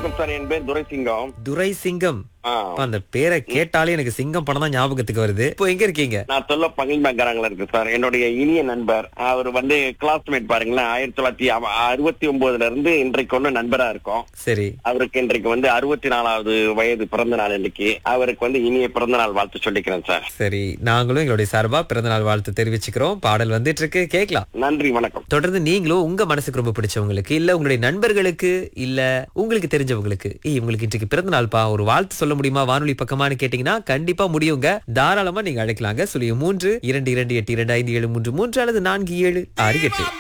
வணக்கம் சார் என் பேர் துரைசிங்கம் துரை சிங்கம் ஆ, அப்பா, அந்த பேரை கேட்டாலே எனக்கு சிங்கம் படம் தான் ஞாபகத்துக்கு வருது இப்போ எங்க இருக்கீங்க நான் சொல்ல பகிர்ந்தாங்கிறாங்களா இருக்கு சார் என்னுடைய இனிய நண்பர் அவர் வந்து கிளாஸ்மேட் பாருங்களேன் ஆயிரத்தி தொள்ளாயிரத்தி அவ- அறுபத்தி ஒன்பதுல இருந்து இன்றைக்கு ஒண்ணு நண்பரா இருக்கோம் சரி அவருக்கு இன்றைக்கு வந்து அறுபத்தி நாலாவது வயது பிறந்த நாள் இன்னைக்கு அவருக்கு வந்து இனிய பிறந்த நாள் வாழ்த்து சொல்லிக்கிறேன் சார் சரி நாங்களும் எங்களுடைய சார்பா பிறந்தநாள் வாழ்த்து தெரிவிச்சுக்கிறோம் பாடல் வந்துட்டு இருக்கு கேட்கலாம் நன்றி வணக்கம் தொடர்ந்து நீங்களும் உங்க மனசுக்கு ரொம்ப பிடிச்சவங்களுக்கு இல்ல உங்களுடைய நண்பர்களுக்கு இல்ல உங்களுக்கு தெரிஞ்சவங்களுக்கு ஏய் உங்களுக்கு இன்றைக்கு பிறந்த நாள்பா ஒரு வாழ்த்து சொல்ல முடியுமா வானொலி பக்கமான்னு கேட்டீங்கன்னா கண்டிப்பா முடியுங்க தாராளமா நீங்க அழைக்கலாங்க சுழியம் மூன்று இரண்டு இரண்டு எட்டு இரண்டு ஐந்து ஏழு மூன்று மூன்று அல்லது நான்கு ஏழு ஆறு எட்டு